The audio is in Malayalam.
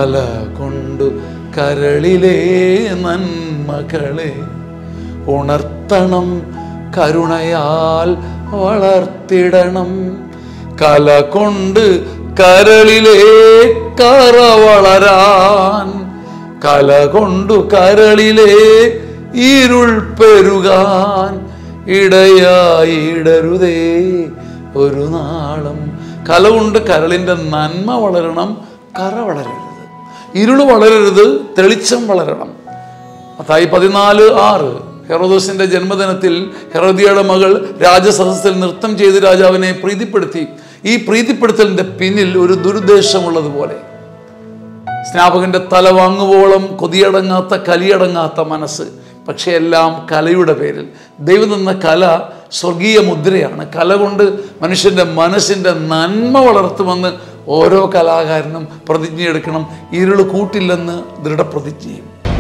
കല കൊണ്ടു കരളിലെ നന്മകളെ ഉണർത്തണം കരുണയാൽ വളർത്തിടണം കല കൊണ്ട് കരളിലെ കറ വളരാൻ കല കൊണ്ടു കരളിലെ ഇരുൾ പെരുകാൻ ഇടയായിടരുതേ ഒരു നാളം കല കൊണ്ട് കരളിൻ്റെ നന്മ വളരണം കറ വളരരുത് ഇരുള് വളരരുത് തെളിച്ചം വളരണം മത്തായി പതിനാല് ആറ് ഹെറോദോസിന്റെ ജന്മദിനത്തിൽ ഹെറോദിയയുടെ മകൾ രാജസദസ്സിൽ നൃത്തം ചെയ്ത് രാജാവിനെ പ്രീതിപ്പെടുത്തി ഈ പ്രീതിപ്പെടുത്തലിന്റെ പിന്നിൽ ഒരു ദുരുദ്ദേശമുള്ളതുപോലെ സ്നാപകന്റെ തല വാങ്ങുവോളം കൊതിയടങ്ങാത്ത കലിയടങ്ങാത്ത മനസ്സ് പക്ഷേ എല്ലാം കലയുടെ പേരിൽ ദൈവം തന്ന കല സ്വർഗീയ മുദ്രയാണ് കല കൊണ്ട് മനുഷ്യൻ്റെ മനസ്സിൻ്റെ നന്മ വളർത്തുമെന്ന് ഓരോ കലാകാരനും പ്രതിജ്ഞയെടുക്കണം ഇരുള് കൂട്ടില്ലെന്ന് ദൃഢപ്രതിജ്ഞയും